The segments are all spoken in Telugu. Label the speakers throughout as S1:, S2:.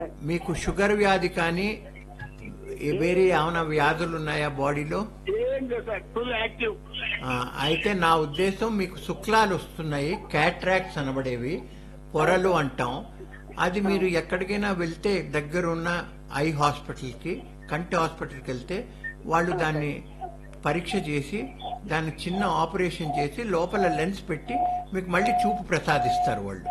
S1: మీకు షుగర్ వ్యాధి కానీ ఏ- వేరే ఏమైనా వ్యాధులు ఉన్నాయా బాడీలో
S2: ఏం లేదు సార్ ఫుల్ యాక్టివ్
S1: ఆ, అయితే నా ఉద్దేశం మీకు శుక్లాలు వస్తున్నాయి క్యాట్రాక్ట్స్ అనబడేవి పొరలు అంటాం అది మీరు ఎక్కడికైనా వెళ్తే దగ్గరున్న ఐ హాస్పిటల్కి కంటి హాస్పిటల్కి వెళ్తే వాళ్ళు దాన్ని పరీక్ష చేసి దాన్ని చిన్న ఆపరేషన్ చేసి లోపల లెన్స్ పెట్టి మీకు మళ్ళీ చూపు ప్రసాదిస్తారు వాళ్ళు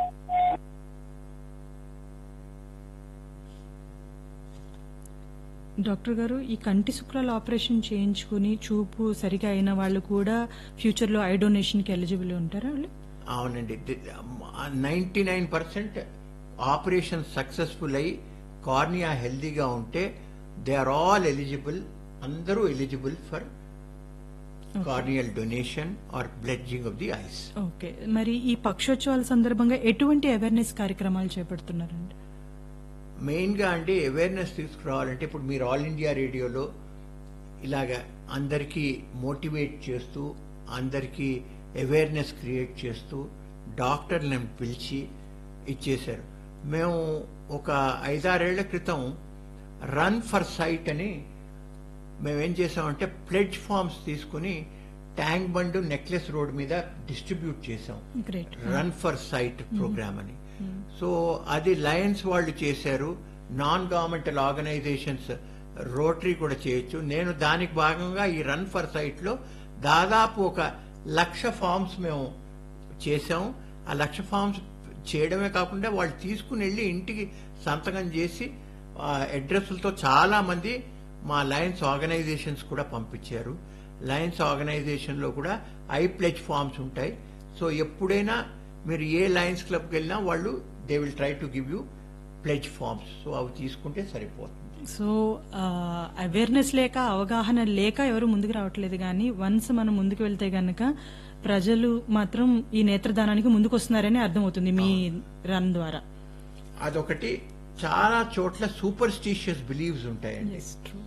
S3: డాక్టర్ గారు ఈ కంటి శుక్లాల ఆపరేషన్ చేయించుకుని చూపు సరిగా అయిన వాళ్ళు కూడా ఫ్యూచర్ లో ఐ డొనేషన్ కి ఎలిజిబుల్ ఉంటారా వాళ్ళు
S1: అవునండి ninety nine percent operation successful అయి కార్నియా హెల్దీగా ఉంటే దే ఆర్ ఆల్ ఎలిజిబుల్ అందరూ eligible for corneal donation or pledging of the eyes
S3: okay మరి ఈ పక్షోత్సవాల సందర్భంగా ఎటువంటి అవేర్నెస్ కార్యక్రమాలు చేపడుతున్నారండి
S1: మెయిన్ గా అంటే అవేర్నెస్ తీసుకురావాలంటే ఇప్పుడు మీరు ఆల్ ఇండియా రేడియోలో ఇలాగ అందరికీ మోటివేట్ చేస్తూ అందరికీ అవేర్నెస్ క్రియేట్ చేస్తూ డాక్టర్లను పిలిచి ఇచ్చేశారు మేము ఒక ఐదారేళ్ల క్రితం రన్ ఫర్ సైట్ అని మేమేం చేసామంటే ప్లెడ్జ్ ఫార్మ్స్ తీసుకుని ట్యాంక్ బండ్ నెక్లెస్ రోడ్ మీద డిస్ట్రిబ్యూట్ చేసాం
S3: great
S1: run for sight program అని సో అది లయన్స్ వాళ్ళు చేశారు నాన్ గవర్నమెంటల్ ఆర్గనైజేషన్స్ రోటరీ కూడా చేయొచ్చు నేను దానికి భాగంగా ఈ రన్ ఫర్ సైట్ లో దాదాపు ఒక లక్ష ఫార్మ్స్ మేము చేసాం ఆ లక్ష ఫార్మ్స్ చేయడమే కాకుండా వాళ్ళు తీసుకుని వెళ్ళి ఇంటికి సంతకం చేసి ఆ అడ్రస్లతో చాలా మంది మా లయన్స్ ఆర్గనైజేషన్స్ కూడా పంపించారు లయన్స్ ఆర్గనైజేషన్ లో కూడా ఐ ప్లెజ్ ఫార్మ్స్ ఉంటాయి సో ఎప్పుడైనా మీరు ఏ లయన్స్ క్లబ్కి వెళ్ళినా వాళ్ళు they will try to give you pledge forms so అవి తీసుకుంటే సరిపోతుంది
S3: సో అవేర్నెస్ లేక అవగాహన లేక ఎవరు ముందుకు రావట్లేదు కానీ వన్స్ మనం ముందుకు వెళ్తే గనక ప్రజలు మాత్రం ఈ నేత్రదానానికి ముందుకు వస్తున్నారని అర్థమవుతుంది మీ రన్ ద్వారా
S1: అదొకటి చాలా చోట్ల సూపర్ స్టీషియస్ బిలీవ్స్ ఉంటాయండి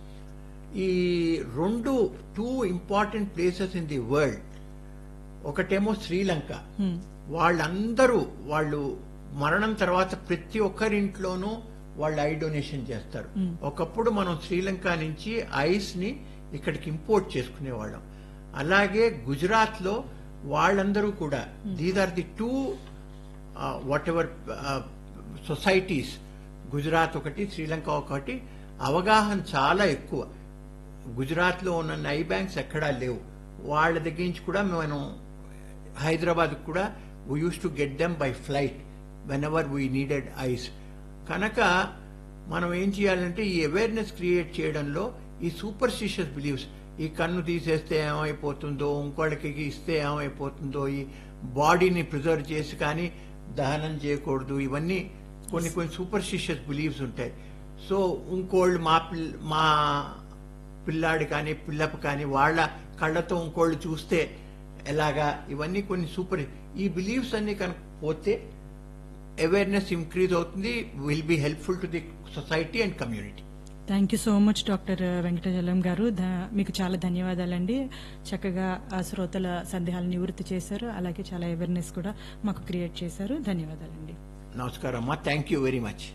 S1: ఈ రెండు two important places in the world ఒకటేమో శ్రీలంక వాళ్ళందరూ వాళ్ళు మరణం తర్వాత ప్రతి ఒక్కరింట్లోనూ వాళ్ళు ఐ డొనేషన్ చేస్తారు ఒకప్పుడు మనం శ్రీలంక నుంచి ఐస్ ని ఇక్కడికి ఇంపోర్ట్ చేసుకునేవాళ్ళం అలాగే గుజరాత్ లో వాళ్ళందరూ కూడా these are the two whatever societies Gujarat ఒకటి శ్రీలంక ఒకటి అవగాహన చాలా ఎక్కువ గుజరాత్ లో ఉన్న ఐ బ్యాంక్స్ ఎక్కడా లేవు వాళ్ళ దగ్గర నుంచి కూడా మనం హైదరాబాద్ కూడా we use to get them by flight whenever we needed eyes కనుక మనం ఏం చేయాలంటే ఈ అవేర్నెస్ క్రియేట్ చేయడంలో ఈ సూపర్స్టిషియస్ బిలీవ్స్ ఈ కన్ను తీసేస్తే ఏమైపోతుందో ఇంకోళ్ళకి ఇస్తే ఏమైపోతుందో ఈ బాడీని ప్రిజర్వ్ చేసి కానీ దహనం చేయకూడదు ఇవన్నీ కొన్ని కొన్ని సూపర్స్టిషియస్ బిలీవ్స్ ఉంటాయి సో ఇంకోళ్ళు మా పిల్ల మా పిల్లాడు కానీ పిల్లపు కానీ వాళ్ళ కళ్ళతో ఇంకోళ్ళు చూస్తే ఎలాగా ఇవన్నీ కొన్ని సూపర్ ఈ బిలీవ్స్ అన్ని కనుక పోతే అవేర్నెస్ ఇంక్రీజ్ అవుతుంది will be helpful to the society and community
S3: thank you so much doctor Venkatachalam garu ధ- మీకు చాలా ధన్యవాదాలండి చక్కగా ఆ శ్రోతల సందేహాలు నివృత్తి చేశారు అలాగే చాలా అవేర్నెస్ కూడా మాకు క్రియేట్ చేశారు ధన్యవాదాలండి
S1: నమస్కారం అమ్మా థ్యాంక్ యూ వెరీ మచ్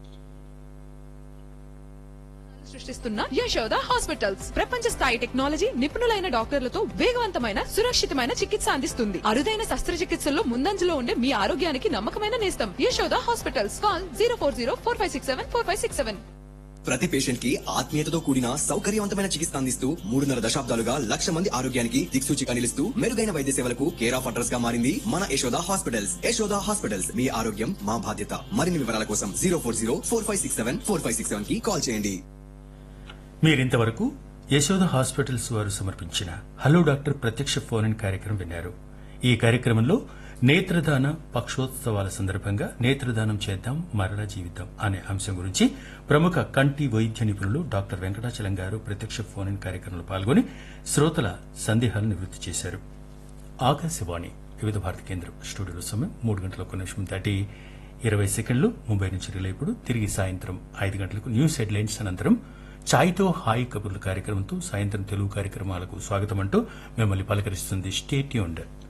S4: సృష్టిస్తున్న యశోద హాస్పిటల్స్ ప్రపంచ స్థాయి టెక్నాలజీ నిపుణులైన డాక్టర్లతో వేగవంతమైన సురక్షితమైన చికిత్స అందిస్తుంది అరుదైన శస్త్రచికిత్సల్లో ముందంజలో ఉండే మీ ఆరోగ్యానికి నమ్మకమైన నేస్తం Yashoda Hospitals call zero four zero four five six seven four five six seven
S5: ప్రతి పేషెంట్ కి ఆత్మీయతతో కూడిన సౌకర్యవంతమైన చికిత్స అందిస్తూ మూడున్నర దశాబ్దాలుగా లక్ష మంది ఆరోగ్యానికి దిక్సూచిగా నిలుస్తూ మెరుగైన వైద్య సేవలకు కేర్ ఆఫ్ అడ్రస్ గా మారింది మన యశోద హాస్పిటల్స్ యశోద హాస్పిటల్స్ మీ ఆరోగ్యం మా బాధ్యత మరిన్ని వివరాల కోసం zero four zero four five six seven four five six seven కి కాల్ చేయండి
S6: మీరింతవరకు యశోద హాస్పిటల్స్ వారు సమర్పించిన హలో డాక్టర్ ప్రత్యక్ష ఫోన్ ఇన్ కార్యక్రమం విన్నారు ఈ కార్యక్రమంలో నేత్రదాన పక్షోత్సవాల సందర్భంగా నేత్రదానం చేద్దాం మరణ జీవితం అనే అంశం గురించి ప్రముఖ కంటి వైద్య నిపుణులు డాక్టర్ వెంకటాచలం గారు ప్రత్యక్ష ఫోన్ ఇన్ కార్యక్రమంలో పాల్గొని శ్రోతల సందేహాలను నివృత్తి చేశారు ఆకాశవాణి వివిధ భారతి కేంద్రం స్టూడియోలో సమయం మూడు గంటల ఒక నిమిషం దాటి ఇరవై సెకండ్లు ముంబై నుంచి రిలే ఇప్పుడు తిరిగి సాయంత్రం ఐదు గంటలకు న్యూస్ హెడ్లైన్స్ అనంతరం ఛాయ్తో హాయ్ కబుర్ల కార్యక్రమంతో సాయంత్రం తెలుగు కార్యక్రమాలకు స్వాగతం అంటూ మిమ్మల్ని పలకరిస్తుంది స్టేట్యూండ్